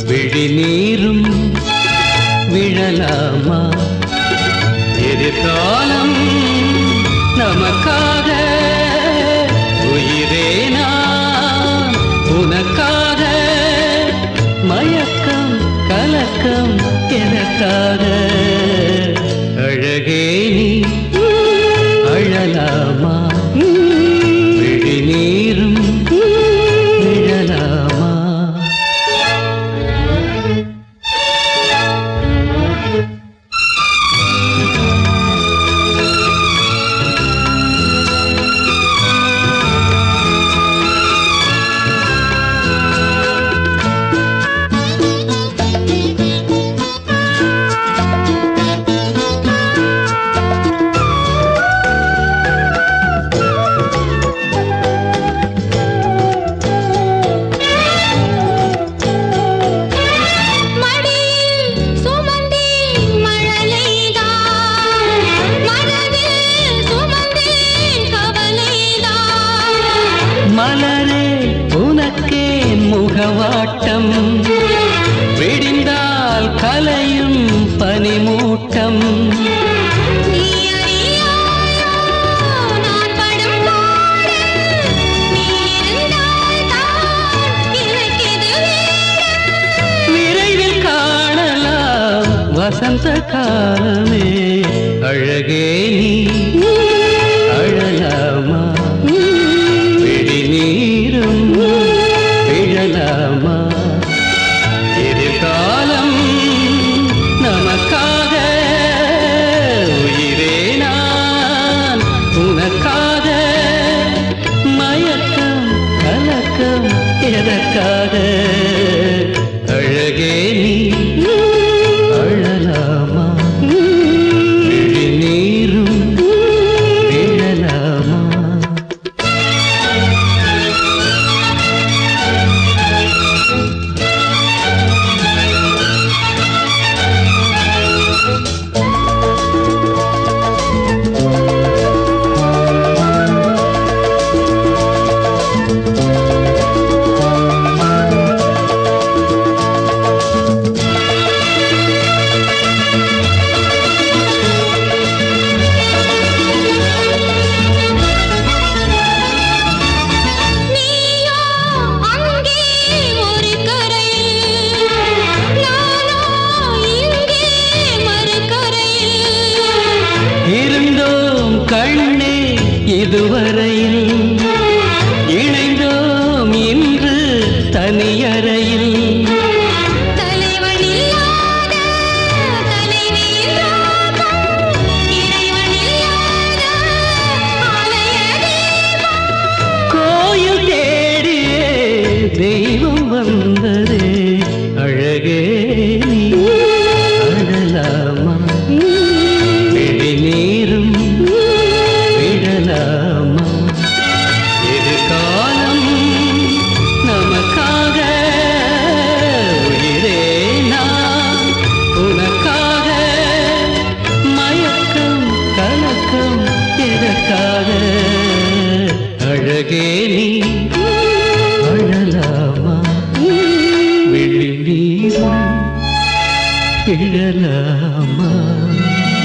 விழி நீரும் விழலாமா எதிர்காலம் நமக்காக உயிரே நான் உனக்காக மயக்கம் கலக்கம் எனக்காக அழகே நீ அழலாமா விழி நீரும் விழலாமா மடியில் சுமந்தே மழலைதான் மனதில் சுமந்தே கவலைதான் மலரே உனக்கே முகவாட்டம் விடிந்தால் கலையும் பனிமூட்டம் நீ அறியாயோ நான் படும் பாடு நீ இருந்தால் தான் எனக்கிது வேறு விரைவில் காணலாம் வசந்த காலமே அழகே நீ அழலாமா விழி நீரும் விழலாமா எதிர்காலம் நமக்காக உயிரே நான் உனக்காக மயக்கம் கலக்கம் எதற்காக அழகே நீ அழலாமா விழி நீரும் விழலாமா நீயோ அங்கே ஒரு கரையில் நானோ இங்கே மறுகரையில் இருந்தோம் கண்ணே இதுவரையில் இணைந்தோம் இன்று தனியறையில் தலைவன் இல்லாத தலைவியின் ராகம் இறைவன் இல்லாத ஆலய தீபம் கோயில் தேடியே தெய்வம் வந்ததே அழகே நீ அழலாமா விழி நீரும் விழலாமா எதிர்காலம் நமக்காக உயிரே நான் உனக்காக மயக்கம் கலக்கம் எதற்காக அழகே நீ அழலாமா விழி நீரும் விழலாமா